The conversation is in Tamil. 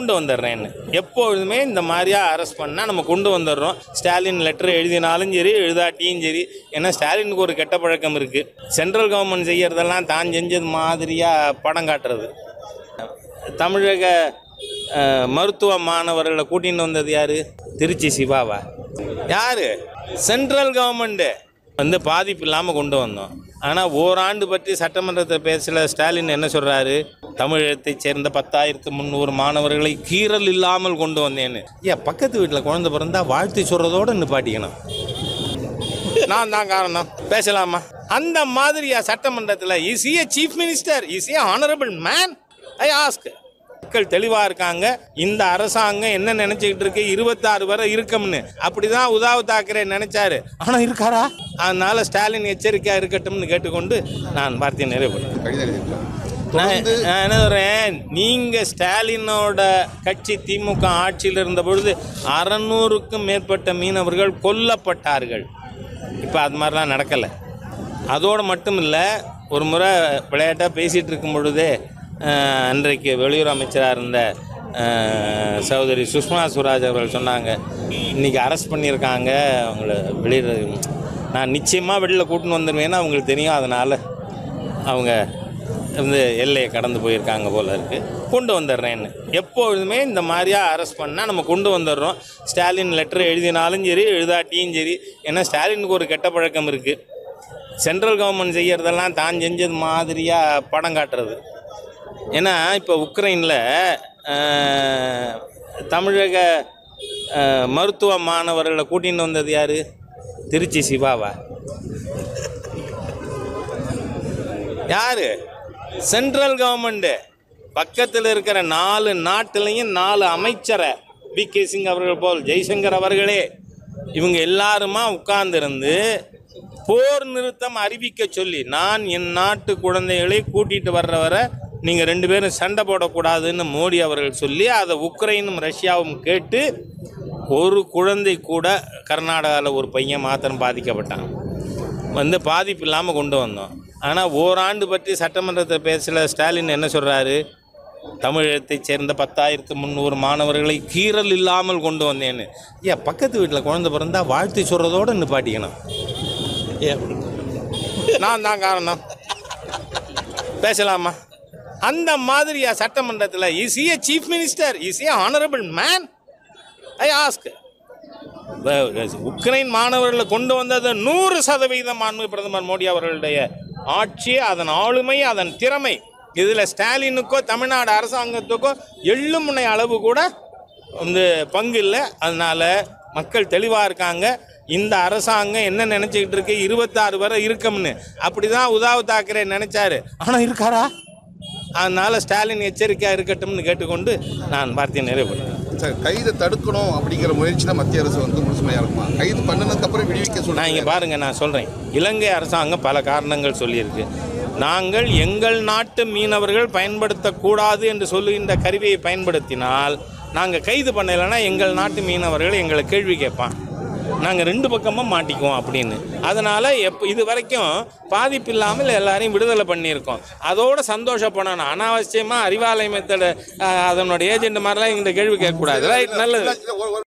கொண்டு வந்துடுறேன்னு எப்பொழுதுமே இந்த மாதிரியா அரெஸ்ட் பண்ணால் நம்ம கொண்டு வந்துடுறோம் ஸ்டாலின் லெட்டர் எழுதினாலும் சரி எழுதாட்டியும் சரி ஏன்னா ஸ்டாலினுக்கு ஒரு கெட்ட பழக்கம் இருக்குது சென்ட்ரல் கவர்மெண்ட் செய்யறதெல்லாம் தான் செஞ்சது மாதிரியாக படம் காட்டுறது தமிழக அஹ், மருத்துவ மாணவர்களை கூட்டின்னு வந்தது யாரு திருச்சி சிவாவா யாரு சென்ட்ரல் கவர்மெண்ட்டு வந்து பாதிப்பு இல்லாமல் கொண்டு வந்தோம் ஆனால் ஓராண்டு பற்றி சட்டமன்றத்தில் பேசல ஸ்டாலின் என்ன சொல்கிறாரு தமிழகத்தைச் சேர்ந்த பத்தாயிரத்து முந்நூறு மாணவர்களை கீறல் இல்லாமல் கொண்டு வந்தேன்னு ஏன் பக்கத்து வீட்டில் குழந்தை பிறந்தா வாழ்த்து சொல்கிறதோட நிப்பாட்டிக்கணும் நான் தான் காரணம் பேசலாமா அந்த மாதிரியா சட்டமன்றத்தில் is a chief minister is a honourable man I ask மக்கள் தெளிவாக இருக்காங்க இந்த அரசாங்கம் என்ன நினைச்சுக்கிட்டு இருக்கு இருபத்தாறு வரை இருக்கும்னு அப்படிதான் உதாவு தாக்கரே நினைச்சாரு ஆனால் இருக்காரா அதனால ஸ்டாலின் எச்சரிக்கையாக இருக்கட்டும்னு கேட்டுக்கொண்டு நான் வார்த்தையை நிறைவுபடுறேன் கடிதம் எழுதியிருக்காங்க நான் நான் என்ன சொல்கிறேன் நீங்கள் ஸ்டாலினோட கட்சி திமுக ஆட்சியில் இருந்த பொழுது அறநூறுக்கும் மேற்பட்ட மீனவர்கள் கொல்லப்பட்டார்கள் இப்போ அது மாதிரிலாம் நடக்கலை அதோடு மட்டும் இல்லை ஒரு முறை விளையாட்டாக பேசிகிட்டு இருக்கும் பொழுதே அஹ், அன்றைக்கு வெளியுறவு அமைச்சராக இருந்த அஹ், சகோதரி சுஷ்மா சுவராஜ் அவர்கள் சொன்னாங்க இன்றைக்கி அரெஸ்ட் பண்ணியிருக்காங்க அவங்கள வெளியிட நான் நிச்சயமாக வெளியில் கூட்டின்னு வந்துடுவேன்னு அவங்களுக்கு தெரியும் அதனால் அவங்க வந்து எல்லையை கடந்து போயிருக்காங்க போல இருக்கு கொண்டு வந்துடுறேன்னு எப்பொழுதுமே இந்த மாதிரியா அரெஸ்ட் பண்ணால் நம்ம கொண்டு வந்துடுறோம் ஸ்டாலின் லெட்டர் எழுதினாலும் சரி எழுதாட்டியும் சரி ஏன்னா ஸ்டாலினுக்கு ஒரு கெட்ட பழக்கம் இருக்குது சென்ட்ரல் கவர்மெண்ட் செய்யறதெல்லாம் தான் செஞ்சது மாதிரியாக படம் காட்டுறது ஏன்னா இப்போ உக்ரைனில் தமிழக அஹ், மருத்துவ மாணவர்களை கூட்டின்னு வந்தது யார் திருச்சி சிவாவா யாரு சென்ட்ரல் கவர்மெண்ட்டு பக்கத்தில் இருக்கிற நாலு நாட்டிலையும் நாலு அமைச்சரை பி கே சிங் அவர்கள் போல் ஜெய்சங்கர் அவர்களே இவங்க எல்லாருமா உட்கார்ந்திருந்து போர் நிறுத்தம் அறிவிக்க சொல்லி நான் என் நாட்டு குழந்தைகளை கூட்டிட்டு வர்ற வரை நீங்கள் ரெண்டு பேரும் சண்டை போடக்கூடாதுன்னு மோடி அவர்கள் சொல்லி அதை உக்ரைனும் ரஷ்யாவும் கேட்டு ஒரு குழந்தை கூட கர்நாடகாவில் ஒரு பையன் மாத்திரம் பாதிக்கப்பட்டான் வந்து பாதிப்பு இல்லாமல் கொண்டு வந்தோம் ஆனால் ஓராண்டு பற்றி சட்டமன்றத்தில் பேசல ஸ்டாலின் என்ன சொல்கிறாரு தமிழகத்தைச் சேர்ந்த பத்தாயிரத்து முந்நூறு மாணவர்களை கீறல் இல்லாமல் கொண்டு வந்தேன்னு ஏன் பக்கத்து வீட்டில் குழந்தை பிறந்தா வாழ்த்து சொல்கிறதோட நிப்பாட்டிக்கணும் நான் தான் காரணம் பேசலாமா அந்த மாதிரியா சட்டமன்றத்தில் is a chief minister is a honourable man I ask Ukraine மாணவர்களை கொண்டு வந்தது நூறு சதவீதம் மாண்பு பிரதமர் மோடி அவர்களுடைய ஆட்சி அதன் ஆளுமை அதன் திறமை இதில் ஸ்டாலினுக்கோ தமிழ்நாடு அரசாங்கத்துக்கோ எள்ளுமுனை அளவு கூட வந்து பங்கு இல்லை அதனால மக்கள் தெளிவாக இருக்காங்க இந்த அரசாங்கம் என்ன நினச்சிக்கிட்டு இருக்கு இருபத்தாறு வரை இருக்கும்னு அப்படி தான் உதாவு தாக்கரே நினைச்சாரு ஆனால் இருக்காரா அதனால ஸ்டாலின் எச்சரிக்கையாக இருக்கட்டும்னு கேட்டுக்கொண்டு நான் வார்த்தையை நிறைவுபடுறேன் சார் கைதை தடுக்கணும் அப்படிங்கிற முயற்சி தான் மத்திய அரசு வந்து முழுசுமையாக இருக்குமா கைது பண்ணினதுக்கு அப்புறம் விடுவிக்க நான் சொல்லுங்க இங்கே பாருங்கள் நான் சொல்கிறேன் இலங்கை அரசாங்கம் பல காரணங்கள் சொல்லியிருக்கு நாங்கள் எங்கள் நாட்டு மீனவர்கள் பயன்படுத்தக்கூடாது என்று சொல்லுகின்ற கருவியை பயன்படுத்தினால் நாங்கள் கைது பண்ணலைன்னா எங்கள் நாட்டு மீனவர்கள் எங்களை கேள்வி கேட்பான் நாங்கள் ரெண்டு பக்கமும் மாட்டிக்குவோம் அப்படின்னு அதனால் எப் இது வரைக்கும் பாதிப்பு இல்லாமல் எல்லாரையும் விடுதலை பண்ணியிருக்கோம் அதோட சந்தோஷப்படணும் அனாவசியமாக அறிவாலயமத்தோட அதனோட ஏஜென்ட் மாதிரிலாம் எங்கிட்ட கேள்வி கேட்கக்கூடாது ரைட் நல்லது இல்ல, இல்ல, ஒரு- ஒரு